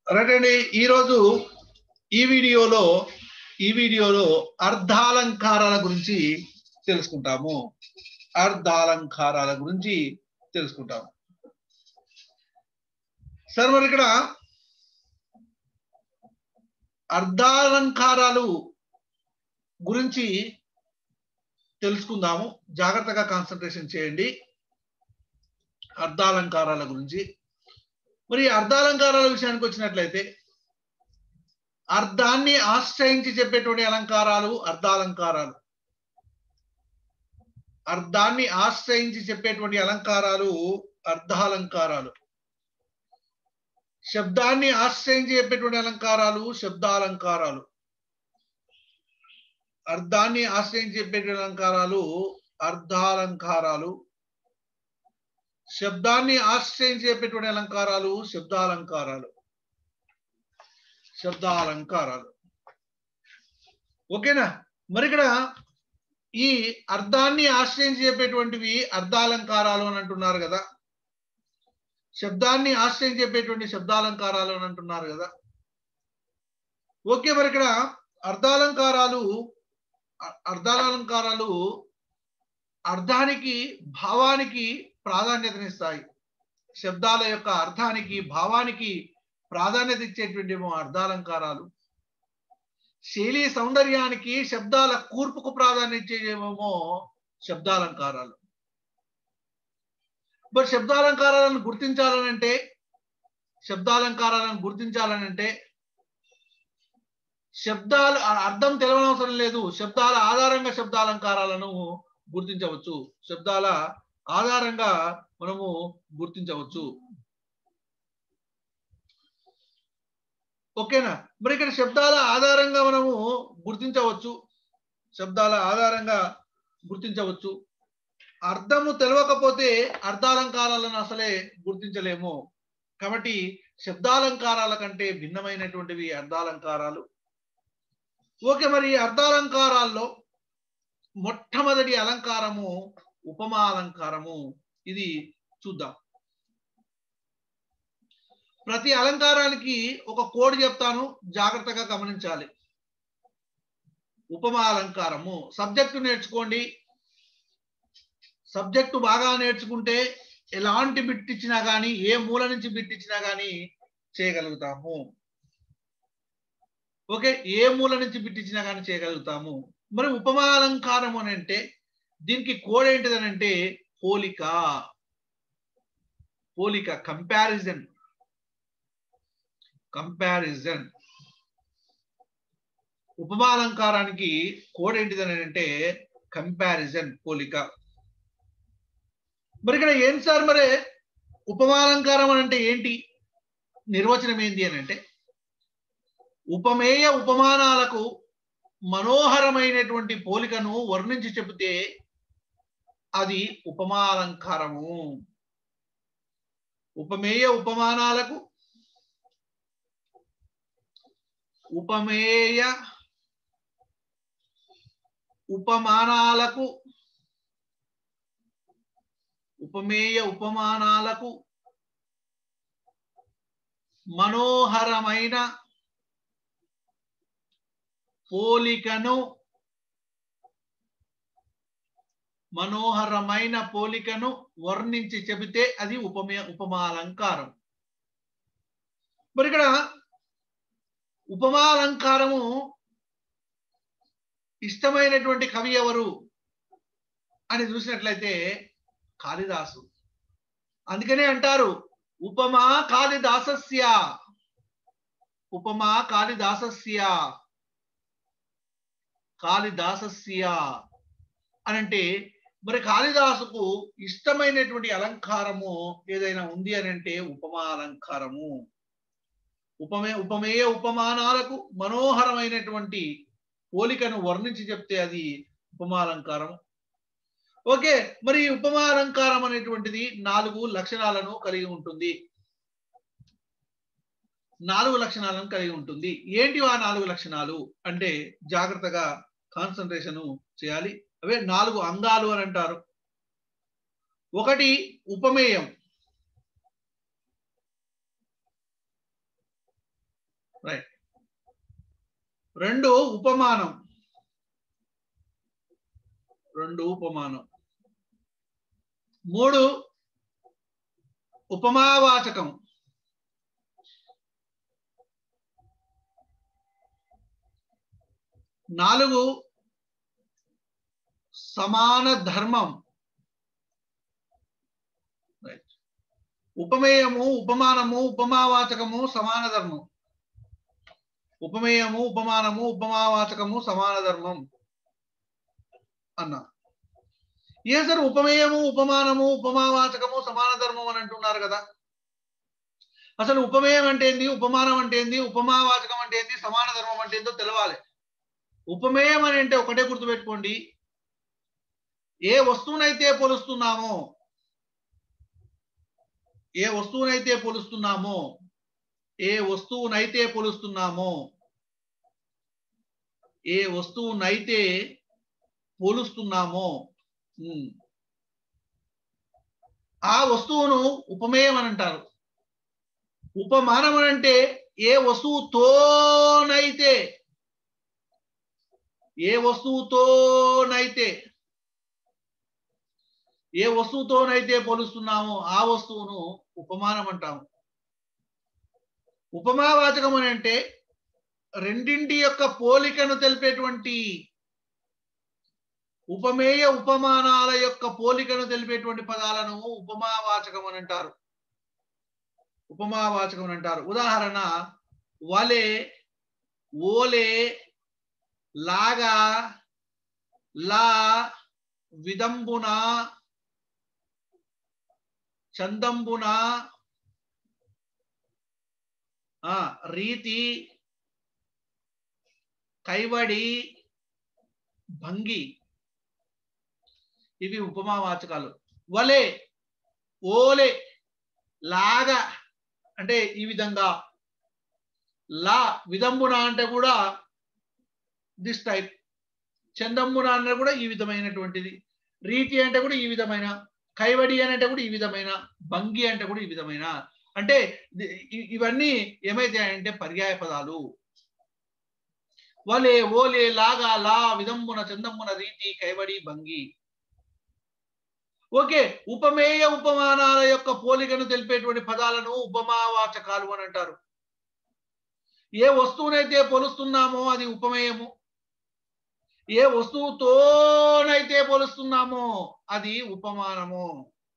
right అండి ఈరోజు ఈ వీడియోలో ఈ వీడియోలో అర్ధాలంకారాల గురించి తెలుసుకుంటాము అర్ధాలంకారాల గురించి తెలుసుకుంటాము సార్ మరి ఇక్కడ అర్ధాలంకారాలు గురించి తెలుసుకుందాము జాగ్రత్తగా కాన్సన్ట్రేషన్ చేయండి అర్ధాలంకారాల గురించి మరి అర్ధాలంకారాల విషయానికి వచ్చినట్లయితే అర్థాన్ని ఆశ్రయించి చెప్పేటువంటి అలంకారాలు అర్ధాలంకారాలు అర్థాన్ని ఆశ్రయించి చెప్పేటువంటి అలంకారాలు అర్ధాలంకారాలు శబ్దాన్ని ఆశ్రయించి చెప్పేటువంటి అలంకారాలు శబ్దాలంకారాలు అర్థాన్ని ఆశ్రయించి చెప్పేటువంటి అలంకారాలు అర్ధాలంకారాలు శబ్దాన్ని ఆశ్రయించి చెప్పేటువంటి అలంకారాలు శబ్దాలంకారాలు శబ్దాలంకారాలు ఓకేనా మరి ఇక్కడ ఈ అర్థాన్ని ఆశ్రయించి చెప్పేటువంటివి అర్ధాలంకారాలు అని అంటున్నారు కదా శబ్దాన్ని ఆశ్రయించి చెప్పేటువంటి శబ్దాలంకారాలు అని అంటున్నారు కదా ఓకే మరి ఇక్కడ అర్ధాలంకారాలు అర్ధాలంకారాలు అర్థానికి భావానికి ప్రాధాన్యతనిస్తాయి శబ్దాల యొక్క అర్థానికి భావానికి ప్రాధాన్యత ఇచ్చేటువంటి అర్ధాలంకారాలు శైలి సౌందర్యానికి శబ్దాల కూర్పుకు ప్రాధాన్యత ఇచ్చేమో శబ్దాలంకారాలు బట్ శబ్దాలంకారాలను గుర్తించాలనంటే శబ్దాలంకారాలను గుర్తించాలనంటే శబ్దాలు అర్థం తెలవనవసరం లేదు శబ్దాల ఆధారంగా శబ్దాలంకారాలను గుర్తించవచ్చు శబ్దాల ఆధారంగా మనము గుర్తించవచ్చు ఓకేనా మరి ఇక్కడ శబ్దాల ఆధారంగా మనము గుర్తించవచ్చు శబ్దాల ఆధారంగా గుర్తించవచ్చు అర్థము తెలవకపోతే అర్ధాలంకారాలను అసలే గుర్తించలేము కాబట్టి శబ్దాలంకారాల కంటే భిన్నమైనటువంటివి అర్ధాలంకారాలు ఓకే మరి అర్ధాలంకారాల్లో మొట్టమొదటి అలంకారము ఉపమా అలంకారము ఇది చూద్దాం ప్రతి అలంకారానికి ఒక కోడ్ చెప్తాను జాగ్రత్తగా గమనించాలి ఉపమా అలంకారము సబ్జెక్టు నేర్చుకోండి సబ్జెక్టు బాగా నేర్చుకుంటే ఎలాంటి బిట్ ఇచ్చినా కానీ ఏ మూల నుంచి బిట్ ఇచ్చినా కానీ చేయగలుగుతాము ఓకే ఏ మూల నుంచి బిట్ ఇచ్చినా కానీ చేయగలుగుతాము మరి ఉపమా అలంకారం అని అంటే దీనికి కోడ్ ఏంటిదని అంటే పోలిక పోలిక కంపారిజన్ కంపారిజన్ ఉపమాలంకారానికి కోడ్ ఏంటిదని అంటే కంపారిజన్ పోలిక మరి ఇక్కడ ఏం సార్ మరి ఉపమాలంకారం అని అంటే ఏంటి నిర్వచనం ఏంటి అని అంటే ఉపమేయ ఉపమానాలకు మనోహరమైనటువంటి పోలికను వర్ణించి చెబితే అది ఉపమాలంకారము ఉపమేయ ఉపమానాలకు ఉపమేయ ఉపమానాలకు ఉపమేయ ఉపమానాలకు మనోహరమైన పోలికను మనోహరమైన పోలికను వర్ణించి చెబితే అది ఉపమే ఉపమాలంకారం మరి ఇక్కడ ఉపమాలంకారము ఇష్టమైనటువంటి కవి ఎవరు అని చూసినట్లయితే కాళిదాసు అందుకనే అంటారు ఉపమా కాళిదాసస్య ఉపమా కాళిదాసస్య కాళిదాసస్య అని అంటే మరి కాళిదాసుకు ఇష్టమైనటువంటి అలంకారము ఏదైనా ఉంది అని అంటే ఉపమా అలంకారము ఉపమే ఉపమేయ ఉపమానాలకు మనోహరమైనటువంటి పోలికను వర్ణించి చెప్తే అది ఉపమాలంకారం ఓకే మరి ఉపమా అలంకారం అనేటువంటిది నాలుగు లక్షణాలను కలిగి ఉంటుంది నాలుగు లక్షణాలను కలిగి ఉంటుంది ఏంటి ఆ నాలుగు లక్షణాలు అంటే జాగ్రత్తగా కాన్సన్ట్రేషన్ చేయాలి అవే నాలుగు అంగాలు అని అంటారు ఒకటి ఉపమేయం రైట్ రెండు ఉపమానం రెండు ఉపమానం మూడు ఉపమావాచకం నాలుగు సమాన ధర్మం రైట్ ఉపమేయము ఉపమానము ఉపమావాచకము సమాన ధర్మం ఉపమేయము ఉపమానము ఉపమావాచకము సమాన ధర్మం అన్నా ఏ సార్ ఉపమేయము ఉపమానము ఉపమావాచకము సమాన ధర్మం అని అంటున్నారు కదా అసలు ఉపమేయం అంటే ఏంది ఉపమానం అంటే ఏంది ఉపమావాచకం అంటే ఏంది సమాన ధర్మం అంటే ఏందో తెలవాలి ఉపమేయం అని అంటే ఒకటే గుర్తుపెట్టుకోండి ఏ వస్తువునైతే పోలుస్తున్నామో ఏ వస్తువునైతే పోలుస్తున్నామో ఏ వస్తువునైతే పోలుస్తున్నామో ఏ వస్తువునైతే పోలుస్తున్నామో ఉమ్, ఆ వస్తువును ఉపమేయం అని అంటారు ఉపమానం అని అంటే ఏ వస్తువుతోనైతే ఏ వస్తువుతోనైతే ఏ వస్తువుతోనైతే పోలుస్తున్నామో ఆ వస్తువును ఉపమానం అంటాము ఉపమావాచకం అని అంటే రెండింటి యొక్క పోలికను తెలిపేటువంటి ఉపమేయ ఉపమానాల యొక్క పోలికను తెలిపేటువంటి పదాలను ఉపమావాచకం అని అంటారు ఉపమావాచకం అని అంటారు ఉదాహరణ వలే ఓలే లాగా లా విదంబున చందంబున ఆ రీతి కైవడి భంగి ఇవి ఉపమావాచకాలు వలే ఓలే లాగా అంటే ఈ విధంగా లా విదంబున అంటే కూడా దిస్ టైప్ చందంబున అంటే కూడా ఈ విధమైనటువంటిది రీతి అంటే కూడా ఈ విధమైన కైవడి అని అంటే కూడా ఈ విధమైన భంగి అంటే కూడా ఈ విధమైన అంటే ఇది- ఇ- ఇవన్నీ ఏమైతాయంటే పర్యాయ పదాలు వలే ఓలే లాగా లా విదంబున చందమ్మున రీతి కైవడి భంగి ఓకే ఉపమేయ ఉపమానాల యొక్క పోలికను తెలిపేటువంటి పదాలను ఉపమావాచకాలు అని అంటారు ఏ వస్తువునైతే పోలుస్తున్నామో అది ఉపమేయము ఏ వస్తువుతోనైతే పోలుస్తున్నామో అది ఉపమానము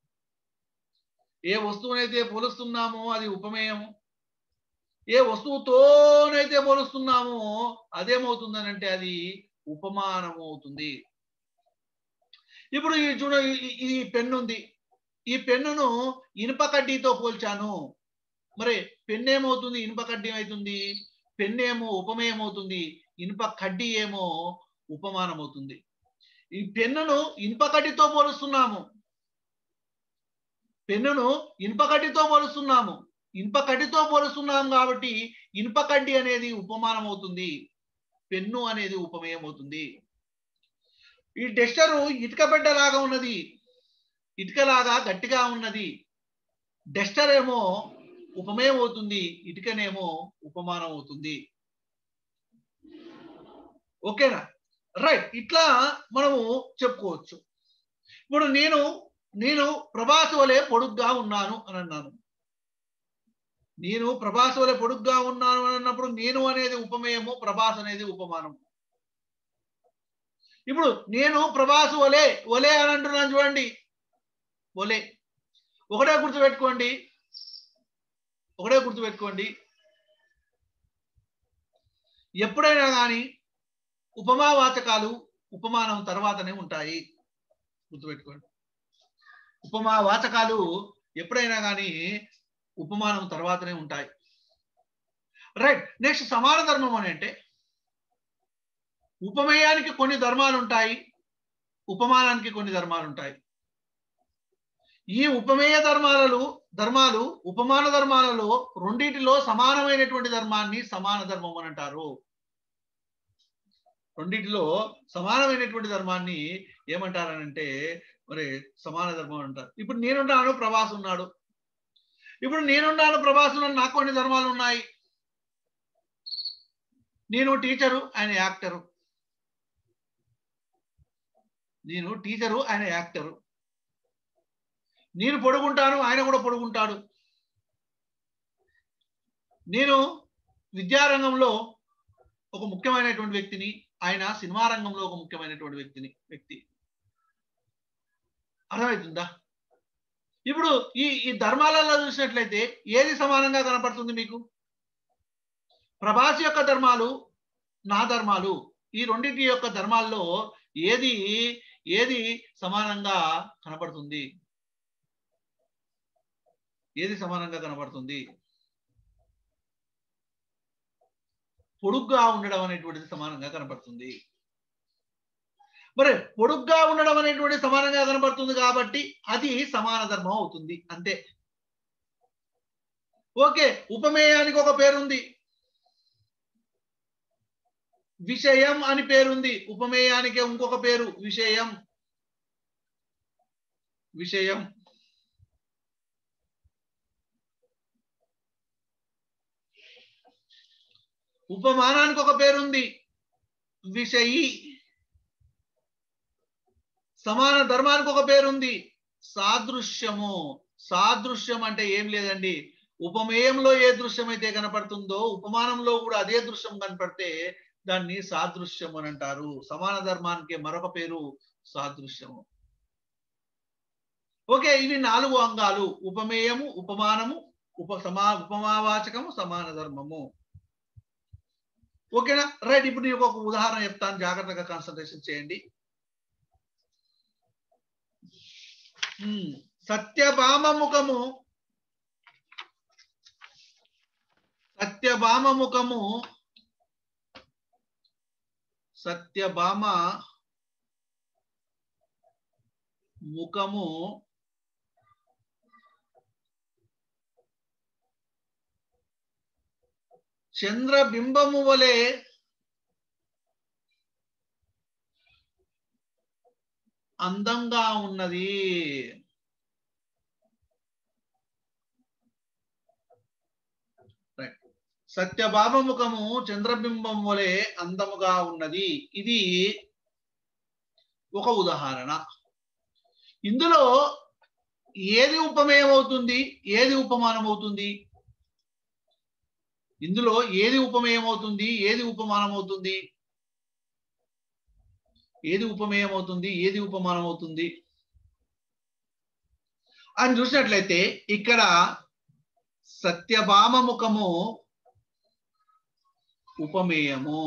ఏ వస్తువునైతే పోలుస్తున్నామో అది ఉపమేయము ఏ వస్తువుతోనైతే పోలుస్తున్నామో అదేమవుతుందనంటే అది ఉపమానము అవుతుంది ఇప్పుడు ఈ చూడ ఈ- ఈ పెన్ను ఉంది ఈ పెన్నును ఇనుప కడ్డీతో పోల్చాను మరి పెన్ను ఏమవుతుంది ఇనుప కడ్డీ అవుతుంది పెన్ను ఏమో ఉపమేయం అవుతుంది ఇనుప కడ్డీ ఏమో ఉపమానం అవుతుంది ఈ పెన్నును ఇనుప కడ్డీతో పోలుస్తున్నాము పెన్నును ఇనుప కడ్డీతో పోలుస్తున్నాము ఇనుప కడ్డీతో పోలుస్తున్నాం కాబట్టి ఇనుప కడ్డీ అనేది ఉపమానం అవుతుంది పెన్ను అనేది ఉపమేయం అవుతుంది ఈ డెస్టరు ఇటుక బిడ్డలాగా ఉన్నది ఇటుకలాగా గట్టిగా ఉన్నది డెస్టర్ ఏమో ఉపమేయం అవుతుంది ఇటుకనేమో ఉపమానం అవుతుంది ఓకేనా రైట్ ఇట్లా మనము చెప్పుకోవచ్చు ఇప్పుడు నేను నేను ప్రభాస్ వలె పొడుగ్గా ఉన్నాను అని అన్నాను నేను ప్రభాస్ వలె పొడుగ్గా ఉన్నాను అని అన్నప్పుడు నేను అనేది ఉపమేయము ప్రభాస్ అనేది ఉపమానం ఇప్పుడు నేను ప్రభాస్ ఒలే ఒలే అని అంటున్నాను చూడండి ఒలే ఒకటే గుర్తుపెట్టుకోండి ఒకటే గుర్తుపెట్టుకోండి ఎప్పుడైనా కానీ ఉపమావాచకాలు ఉపమానం తర్వాతనే ఉంటాయి గుర్తుపెట్టుకోండి ఉపమావాచకాలు ఎప్పుడైనా కానీ ఉపమానం తర్వాతనే ఉంటాయి రైట్ నెక్స్ట్ సమాన ధర్మం అని అంటే ఉపమేయానికి కొన్ని ధర్మాలు ఉంటాయి ఉపమానానికి కొన్ని ధర్మాలు ఉంటాయి ఈ ఉపమేయ ధర్మాలలో ధర్మాలు ఉపమాన ధర్మాలలో రెండింటిలో సమానమైనటువంటి ధర్మాన్ని సమాన ధర్మం అని అంటారు రెండింటిలో సమానమైనటువంటి ధర్మాన్ని ఏమంటారనంటే మరి సమాన ధర్మం అంటారు ఇప్పుడు నేనున్నాను ప్రభాస్ ఉన్నాడు ఇప్పుడు నేనున్నాను ప్రభాస్ ఉన్నాడు నాకు కొన్ని ధర్మాలు ఉన్నాయి నేను టీచరు ఆయన యాక్టరు నేను టీచరు ఆయన యాక్టరు నేను పొడుగుంటాను ఆయన కూడా పొడుగుంటాడు నేను విద్యారంగంలో ఒక ముఖ్యమైనటువంటి వ్యక్తిని ఆయన సినిమా రంగంలో ఒక ముఖ్యమైనటువంటి వ్యక్తిని వ్యక్తి అర్థమవుతుందా ఇప్పుడు ఈ ఈ ధర్మాలలో చూసినట్లయితే ఏది సమానంగా కనపడుతుంది మీకు ప్రభాస్ యొక్క ధర్మాలు నా ధర్మాలు ఈ రెండింటి యొక్క ధర్మాల్లో ఏది ఏది సమానంగా కనపడుతుంది ఏది సమానంగా కనపడుతుంది పొడుగ్గా ఉండడం అనేటువంటిది సమానంగా కనపడుతుంది మరి పొడుగ్గా ఉండడం అనేటువంటి సమానంగా కనపడుతుంది కాబట్టి అది సమాన ధర్మం అవుతుంది అంతే ఓకే ఉపమేయానికి ఒక పేరుంది విషయం అని పేరుంది ఉపమేయానికి ఇంకొక పేరు విషయం విషయం ఉపమానానికి ఒక పేరుంది విషయి సమాన ధర్మానికి ఒక పేరుంది సాదృశ్యము సాదృశ్యం అంటే ఏం లేదండి ఉపమేయంలో ఏ దృశ్యం అయితే కనపడుతుందో ఉపమానంలో కూడా అదే దృశ్యం కనపడితే దాన్ని సాదృశ్యం అని అంటారు సమాన ధర్మానికి మరొక పేరు సాదృశ్యము ఓకే ఇవి నాలుగు అంగాలు ఉపమేయము ఉపమానము ఉప సమా ఉపమావాచకము సమాన ధర్మము ఓకేనా రైట్ ఇప్పుడు నేను ఒక ఉదాహరణ చెప్తాను జాగ్రత్తగా కాన్సన్ట్రేషన్ చేయండి సత్యభామ ముఖము సత్యభామ ముఖము సత్యభామ ముఖము చంద్రబింబము వలె అందంగా ఉన్నది సత్యభామ ముఖము చంద్రబింబం వలె అందముగా ఉన్నది ఇది ఒక ఉదాహరణ ఇందులో ఏది ఉపమేయం అవుతుంది ఏది ఉపమానం అవుతుంది ఇందులో ఏది ఉపమేయం అవుతుంది ఏది ఉపమానం అవుతుంది ఏది ఉపమేయం అవుతుంది ఏది ఉపమానం అవుతుంది అని చూసినట్లయితే ఇక్కడ సత్యభామ ముఖము ఉపమేయము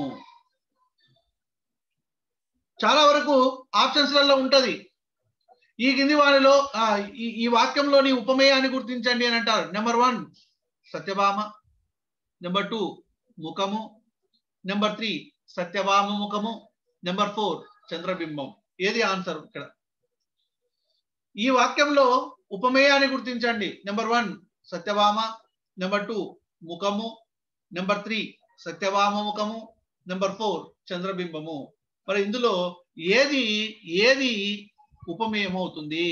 చాలా వరకు ఆప్షన్స్లలో ఉంటది ఈ కింది వారిలో ఈ వాక్యంలోని ఉపమేయాన్ని గుర్తించండి అని అంటారు number one Satyabhama number two ముఖము నెంబర్ త్రీ సత్యభామ ముఖము నెంబర్ ఫోర్ చంద్రబింబం ఏది ఆన్సర్ ఇక్కడ ఈ వాక్యంలో ఉపమేయాన్ని గుర్తించండి number one Satyabhama number two ముఖము నెంబర్ త్రీ సత్యభామ ముఖము నెంబర్ ఫోర్ చంద్రబింబము మరి ఇందులో ఏది ఏది ఉపమేయం అవుతుంది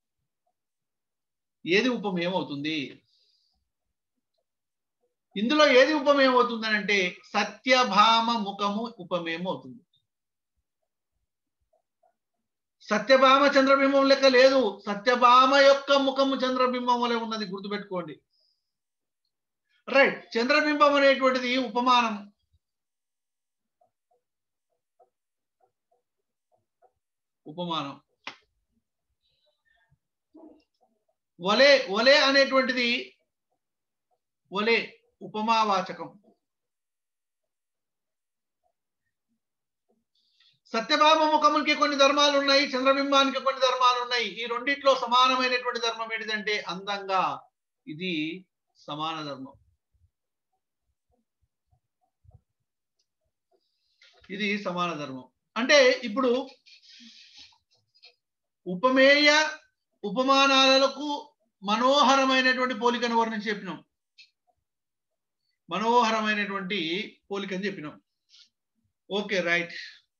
ఏది ఉపమేయం అవుతుంది ఇందులో ఏది ఉపమేయం అవుతుంది అంటే సత్యభామ ముఖము ఉపమేయం అవుతుంది సత్యభామ చంద్రబింబం లెక్క లేదు సత్యభామ యొక్క ముఖము చంద్రబింబం వలె ఉన్నది గుర్తుపెట్టుకోండి రైట్ చంద్రబింబం అనేటువంటిది ఉపమానం ఉపమానం వలే వలే అనేటువంటిది వలే ఉపమావాచకం సత్యభామ ముఖమునికి కొన్ని ధర్మాలు ఉన్నాయి చంద్రబింబానికి కొన్ని ధర్మాలు ఉన్నాయి ఈ రెండిట్లో సమానమైనటువంటి ధర్మం ఏంటిదంటే అందంగా ఇది సమాన ధర్మం ఇది సమాన ధర్మం అంటే ఇప్పుడు ఉపమేయ ఉపమానాలకు మనోహరమైనటువంటి పోలికను వర్ణించి చెప్పినాం మనోహరమైనటువంటి పోలికని చెప్పినాం ఓకే రైట్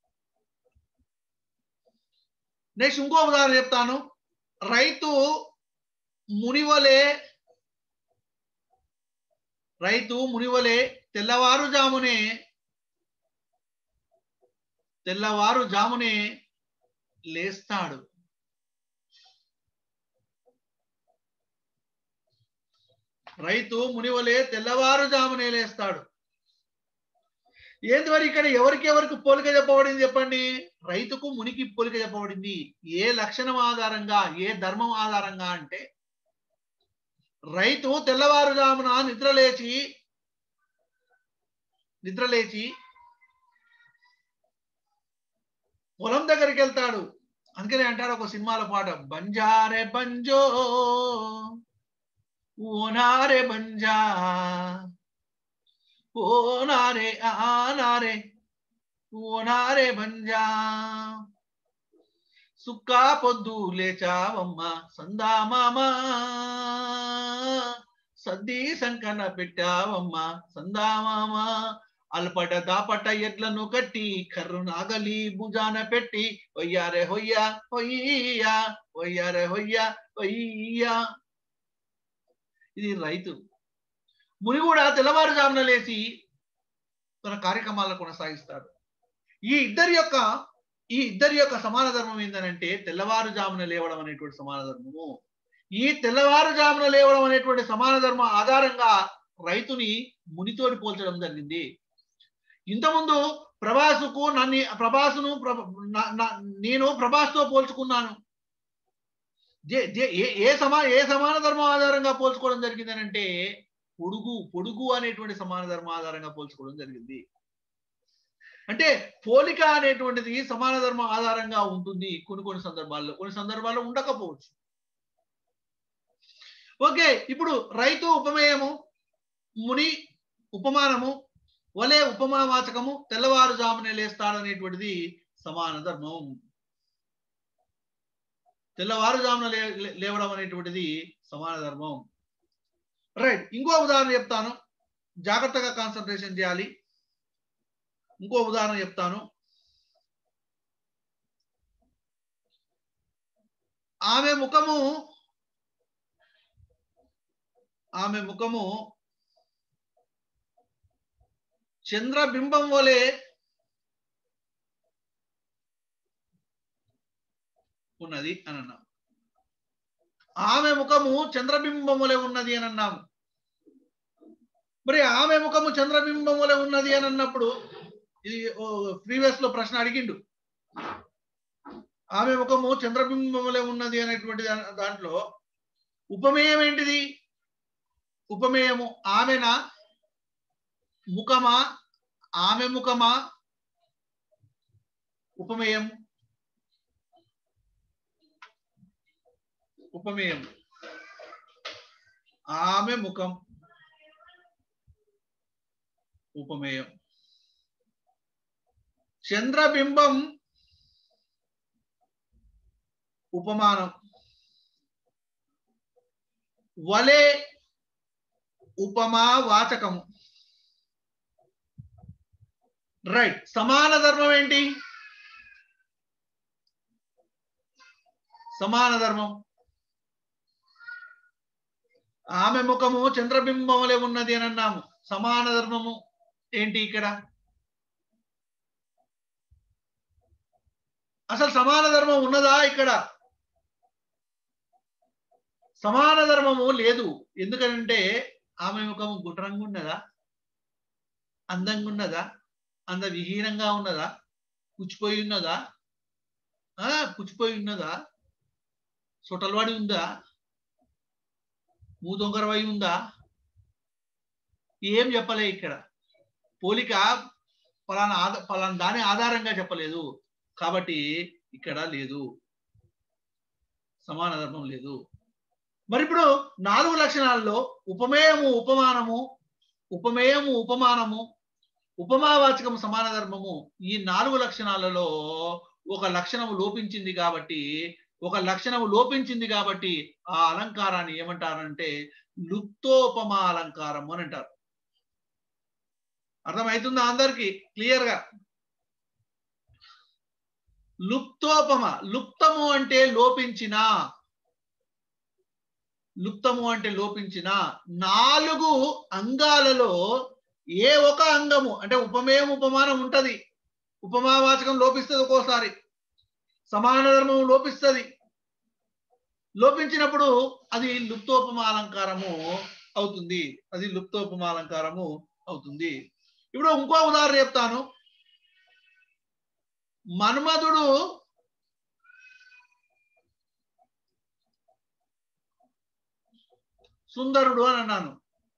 నెక్స్ట్ ఇంకో ఉదాహరణ చెప్తాను రైతు మునివలే రైతు మునివలే తెల్లవారుజామునే తెల్లవారు జామునే లేస్తాడు రైతు మునివలే తెల్లవారుజామునే లేస్తాడు ఏంది మరి ఇక్కడ ఎవరికి ఎవరికి పోలిక చెప్పబడింది చెప్పండి రైతుకు మునికి పోలిక చెప్పబడింది ఏ లక్షణం ఆధారంగా ఏ ధర్మం ఆధారంగా అంటే రైతు తెల్లవారుజామున నిద్రలేచి నిద్రలేచి పొలం దగ్గరికి వెళ్తాడు అందుకనే అంటాడు ఒక సినిమాల పాట బంజారే బంజో ఓనారే బంజా ఓనారే ఆనారే ఓనారే బంజా సుక్కా పొద్దు లేచావమ్మ సందామామ సద్ది సంకన పెట్టావమ్మ సందామామ అల్పట దాపట ఎడ్లను కట్టి కర్రు నాగలి భుజాన పెట్టి ఒయ్యారే హొయ్యా హొయ్యా ఒయ్యారే హొయ్యా హొయ్యా ఇది రైతు ముని కూడా తెల్లవారుజామున లేచి తన కార్యక్రమాలను కొనసాగిస్తాడు ఈ ఇద్దరి యొక్క ఈ ఇద్దరి యొక్క సమాన ధర్మం ఏంటంటే తెల్లవారుజామున లేవడం అనేటువంటి సమాన ధర్మము ఈ తెల్లవారుజామున లేవడం అనేటువంటి సమాన ధర్మం ఆధారంగా రైతుని మునితోటి పోల్చడం జరిగింది ఇంతకుముందు ప్రభాసుకు నన్ను ప్రభాసును నేను ప్రభాస్తో పోల్చుకున్నాను ఏ సమా ఏ సమాన ధర్మం ఆధారంగా పోల్చుకోవడం జరిగింది అంటే పొడుగు పొడుగు అనేటువంటి సమాన ధర్మం ఆధారంగా పోల్చుకోవడం జరిగింది అంటే పోలిక అనేటువంటిది సమాన ధర్మం ఆధారంగా ఉంటుంది కొన్ని కొన్ని సందర్భాల్లో కొన్ని సందర్భాల్లో ఉండకపోవచ్చు ఓకే ఇప్పుడు రైతు ఉపమేయము ముని ఉపమానము వలే ఉపమావాచకము తెల్లవారుజామునే లేస్తాడనేటువంటిది సమాన ధర్మం తెల్లవారుజామున లే లేవడం అనేటువంటిది సమాన ధర్మం రైట్ ఇంకో ఉదాహరణ చెప్తాను జాగ్రత్తగా కాన్సన్ట్రేషన్ చేయాలి ఇంకో ఉదాహరణ చెప్తాను ఆమె ముఖము ఆమె ముఖము చంద్రబింబం వలె ఉన్నది అని అన్నాం ఆమె ముఖము చంద్రబింబం వలె ఉన్నది అని అన్నాము మరి ఆమె ముఖము చంద్రబింబం వలె ఉన్నది అని అన్నప్పుడు ఇది ప్రీవియస్ లో ప్రశ్న అడిగిండు ఆమె ముఖము చంద్రబింబం వలె ఉన్నది అనేటువంటి దాంట్లో ఉపమేయం ఏంటిది ఉపమేయము ఆమెనా ముఖమా ఆమె ముఖమా ఉపమేయం ఉపమేయం ఆమె ముఖం ఉపమేయం చంద్రబింబం ఉపమానం వలే ఉపమా వాచకము రైట్ సమాన ధర్మం ఏంటి సమాన ధర్మం ఆమె ముఖము చంద్రబింబములే ఉన్నది అని అన్నాము సమాన ధర్మము ఏంటి ఇక్కడ అసలు సమాన ధర్మం ఉన్నదా ఇక్కడ సమాన ధర్మము లేదు ఎందుకనంటే ఆమె ముఖము గుండ్రంగా ఉన్నదా అందంగా ఉన్నదా అంద విహీనంగా ఉన్నదా పుచ్చిపోయి ఉన్నదా ఆ పుచ్చిపోయి ఉన్నదా సొటలవాడి ఉందా మూదొంగరవై ఉందా ఏం చెప్పలే ఇక్కడ పోలిక ఫలానా ఆధ ఫలానా దాని ఆధారంగా చెప్పలేదు కాబట్టి ఇక్కడ లేదు సమాన ధర్మం లేదు మరి ఇప్పుడు నాలుగు లక్షణాల్లో ఉపమేయము ఉపమానము ఉపమేయము ఉపమానము ఉపమావాచకము సమాన ధర్మము ఈ నాలుగు లక్షణాలలో ఒక లక్షణము లోపించింది కాబట్టి ఒక లక్షణము లోపించింది కాబట్టి ఆ అలంకారాన్ని ఏమంటారంటే లుప్తోపమా అలంకారం అని అంటారు అర్థమవుతుందా అందరికి క్లియర్ గా లుప్తోపమ లుప్తము అంటే లోపించిన లుప్తము అంటే లోపించిన నాలుగు అంగాలలో ఏ ఒక అంగము అంటే ఉపమేయం ఉపమానం ఉంటది ఉపమావాచకం లోపిస్తుంది ఒక్కోసారి సమాన ధర్మం లోపిస్తుంది లోపించినప్పుడు అది లుప్తోపమాలంకారము అవుతుంది అది లుప్తోపమాలంకారము అవుతుంది ఇప్పుడు ఇంకో ఉదాహరణ చెప్తాను మన్మధుడు సుందరుడు అని అన్నాను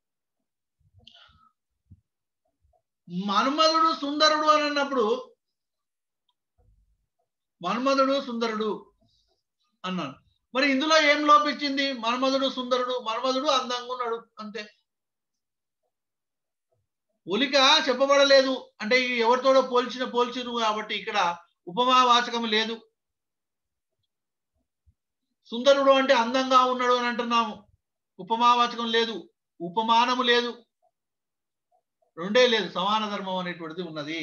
మన్మధుడు సుందరుడు అని అన్నప్పుడు మన్మధుడు సుందరుడు అన్నాను మరి ఇందులో ఏం లోపించింది మన్మధుడు సుందరుడు మన్మధుడు అందంగా ఉన్నాడు అంతే పోలిక చెప్పబడలేదు అంటే ఈ ఎవరితోడో పోల్చిన పోల్చిరు కాబట్టి ఇక్కడ ఉపమావాచకం లేదు సుందరుడు అంటే అందంగా ఉన్నాడు అని అంటున్నాము ఉపమావాచకం లేదు ఉపమానము లేదు రెండే లేదు సమాన ధర్మం అనేటువంటిది ఉన్నది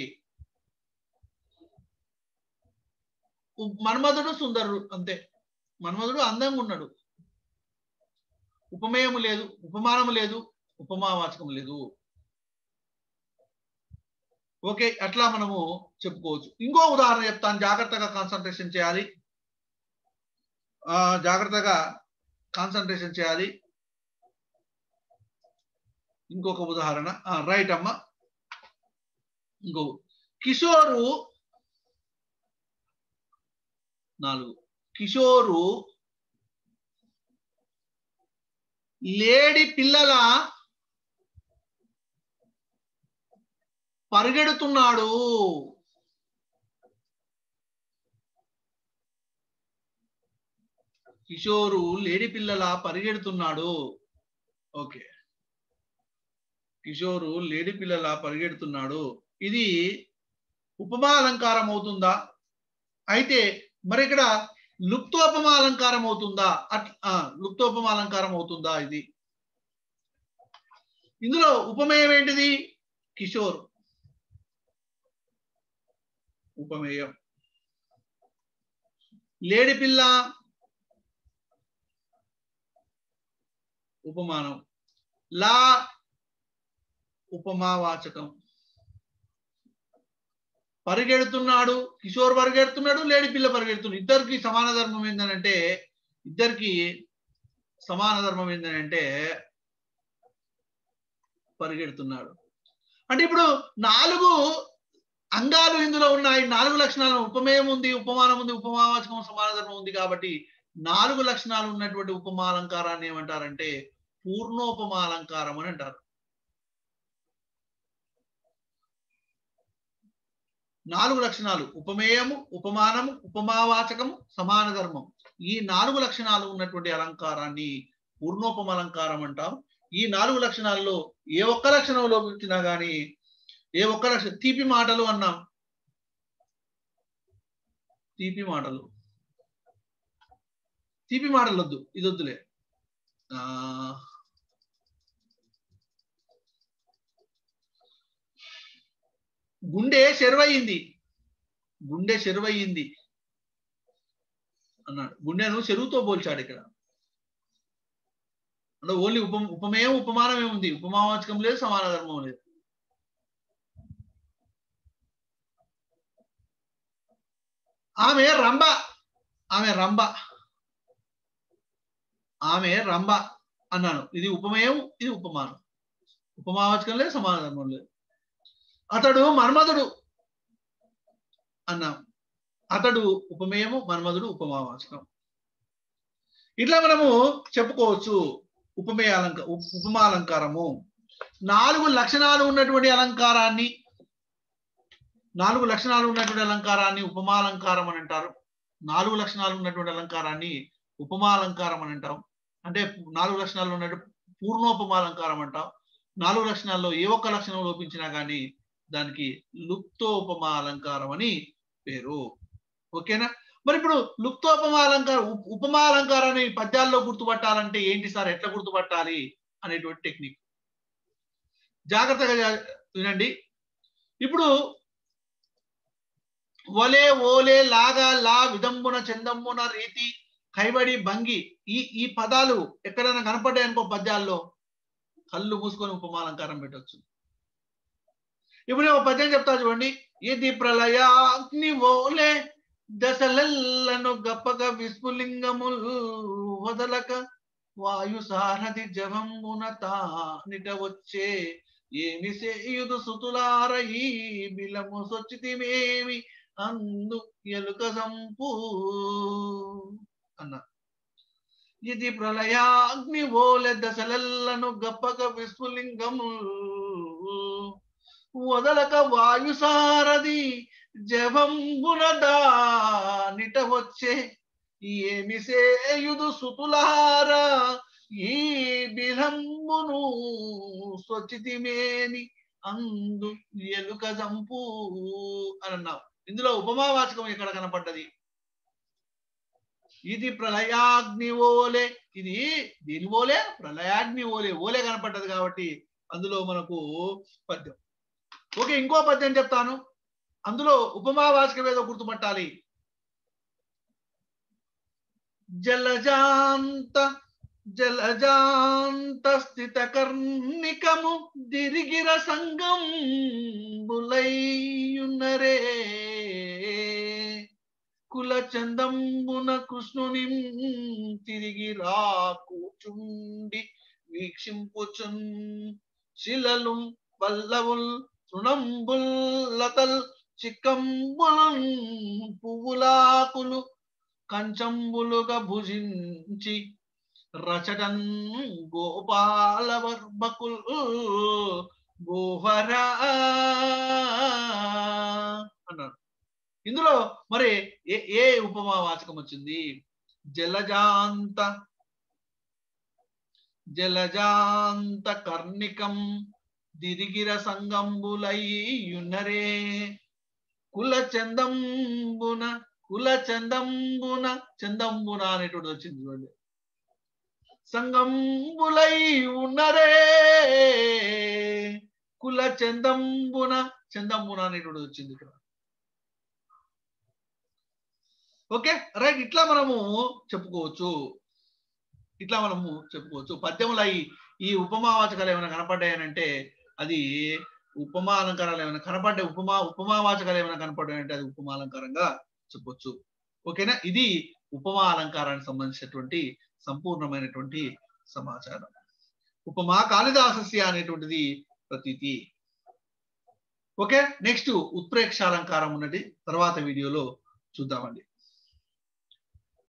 ఉ- మన్మధుడు సుందరుడు అంతే మన్మధుడు అందంగా ఉన్నాడు ఉపమేయము లేదు ఉపమానము లేదు ఉపమావాచకం లేదు ఓకే అట్లా మనము చెప్పుకోవచ్చు ఇంకో ఉదాహరణ చెప్తాను జాగ్రత్తగా కాన్సన్ట్రేషన్ చేయాలి ఆ జాగ్రత్తగా కాన్సన్ట్రేషన్ చేయాలి ఇంకొక ఉదాహరణ రైట్ అమ్మ ఇంకో కిషోరు నాలుగు కిషోరు లేడి పిల్లల పరిగెడుతున్నాడు కిషోరు లేడి పిల్లల పరిగెడుతున్నాడు ఓకే కిషోరు లేడి పిల్లల పరిగెడుతున్నాడు ఇది ఉపమా అలంకారం అవుతుందా అయితే మరి ఇక్కడ లుప్తోపమా అలంకారం అవుతుందా అట్ ఆ, లుప్తోపమా అలంకారం అవుతుందా ఇది ఇందులో ఉపమేయం ఏంటిది కిషోర్ ఉపమేయం లేడి పిల్ల ఉపమానం లా ఉపమావాచకం పరిగెడుతున్నాడు కిషోర్ పరిగెడుతున్నాడు లేడి పిల్ల పరిగెడుతున్నాడు ఇద్దరికి సమాన ధర్మం ఏంటంటే ఇద్దరికి సమాన ధర్మం ఏంటంటే పరిగెడుతున్నాడు అంటే ఇప్పుడు నాలుగు అంగాలు ఇందులో ఉన్నాయి నాలుగు లక్షణాలు ఉపమేయం ఉంది ఉపమానం ఉంది ఉపమావాచకం సమాన ధర్మం ఉంది కాబట్టి నాలుగు లక్షణాలు ఉన్నటువంటి ఉపమాలంకారాన్ని ఏమంటారంటే పూర్ణోపమాలంకారం అని అంటారు నాలుగు లక్షణాలు ఉపమేయము ఉపమానము ఉపమావాచకము సమాన ధర్మం ఈ నాలుగు లక్షణాలు ఉన్నటువంటి అలంకారాన్ని పూర్ణోపమ అలంకారం అంటాం ఈ నాలుగు లక్షణాల్లో ఏ ఒక్క లక్షణం లోపించినా గాని ఏ ఒక్క లక్షణం తీపి మాటలు అన్నాం తీపి మాటలు తీపి మాటలు వద్దు ఇది వద్దులే ఆ గుండె చెరువయింది గుండె చెరువయింది అన్నాడు గుండెను చెరువుతో పోల్చాడు ఇక్కడ అంటే ఓన్లీ ఉప ఉపమేయం ఉపమానమే ఉంది ఉపమావాచకం లేదు సమాన ధర్మం లేదు ఆమె రంభ ఆమె రంభ ఆమె రంభ అన్నాను ఇది ఉపమేయం ఇది ఉపమానం ఉపమావాచకం లేదు సమాన ధర్మం లేదు అతడు మన్మధుడు అన్నాం అతడు ఉపమేయము మన్మధుడు ఉపమావాచకం ఇట్లా మనము చెప్పుకోవచ్చు ఉపమేయ అలంక ఉప్- ఉపమాలంకారము నాలుగు లక్షణాలు ఉన్నటువంటి అలంకారాన్ని నాలుగు లక్షణాలు ఉన్నటువంటి అలంకారాన్ని ఉపమాలంకారం అని అంటారు నాలుగు లక్షణాలు ఉన్నటువంటి అలంకారాన్ని ఉపమాలంకారం అని అంటాం అంటే నాలుగు లక్షణాలు ఉన్నటువంటి పూర్ణోపమాలంకారం అంటాం నాలుగు లక్షణాల్లో ఏ ఒక్క లక్షణం లోపించినా కానీ దానికి లుప్తోపమా అలంకారం అని పేరు ఓకేనా మరి ఇప్పుడు లుప్తోపమా అలంకారం ఉప్- ఉపమా అలంకారాన్ని పద్యాల్లో గుర్తుపట్టాలంటే ఏంటి సార్ ఎట్లా గుర్తుపట్టాలి అనేటువంటి టెక్నిక్ జాగ్రత్తగా జా- వినండి ఇప్పుడు వలే ఓలే లాగా లా విదంబున చందంబున రీతి కైబడి భంగి ఈ ఈ పదాలు ఎక్కడైనా కనపడ్డాయి అనుకో పద్యాల్లో కళ్ళు మూసుకొని ఉపమాలంకారం పెట్టొచ్చు ఇప్పుడు నేను ఒక పద్యం చెప్తా చూడండి ఇది ప్రళయాగ్ని ఓలే దశలెల్లను గప్పక విస్ఫులింగముల్ వదలక వాయు సారథి జవంబున తానిట వచ్చే ఏమి సేయుదు సుతులార ఈ బిలము సొచ్చితిమేమి అందు ఎలుక సంపు అన్న ఇది ప్రళయాగ్ని ఓలె దశలెల్లను గప్పక విస్ఫులింగము వదలక వాయు సారథి జవంబున దానిట వచ్చే ఏమి సేయుదు సుతులార ఈ బిలంబును స్వచితిమేని అందు ఎలుక జంపు అని అన్నాం ఇందులో ఉపమావాచకం ఎక్కడ కనపడ్డది ఇది ప్రళయాగ్ని ఓలే ఇది దీని ఓలే ప్రళయాగ్ని ఓలే ఓలే కనపడ్డది కాబట్టి అందులో మనకు పద్యం ఓకే ఇంకో పద్యం చెప్తాను అందులో ఉపమావాచకం ఏదో గుర్తుపట్టాలి జలజాంత జలజాంత స్థిత కర్ణికము దిరిగిర సంగం బులయ్యున్నరే కుల చందంబున కృష్ణుని తిరిగి రా కూచుండి వీక్షింపుచున్ శిలలు పల్లవుల్ తృణంబుల్ లతల్ చిక్కంబులు పువ్వులాకులు కంచంబులుగా భుజించి రచటన్ గోపాల వర్భకుల్ గోహర అన్నాడు ఇందులో మరి ఏ ఏ ఉపమావాచకం వచ్చింది జలజాంత జలజాంత కర్ణికం దిరిగిర సంగంబులయ్యున్నరే కుల చందంబున కుల చందంబున చందంబున అనేటువంటి వచ్చింది చూడండి సంగంబులై ఉన్నరే కుల చందంబున చందంబున అనేటువంటి వచ్చింది ఇక్కడ ఓకే రైట్ ఇట్లా మనము చెప్పుకోవచ్చు ఇట్లా మనము చెప్పుకోవచ్చు పద్యముల ఈ- ఈ ఉపమావాచకాలు ఏమైనా కనపడ్డాయనంటే అది ఉపమా అలంకారాలు ఏమైనా కనపడ్డే ఉపమా ఉపమావాచకాలు ఏమైనా కనపడ్డాయంటే అది ఉపమా అలంకారంగా చెప్పొచ్చు ఓకేనా ఇది ఉపమా అలంకారానికి సంబంధించినటువంటి సంపూర్ణమైనటువంటి సమాచారం ఉపమా కాళిదాసస్య అనేటువంటిది ప్రతీతి ఓకే నెక్స్ట్ ఉత్ప్రేక్షాలంకారం ఉన్నది తర్వాత వీడియోలో చూద్దామండి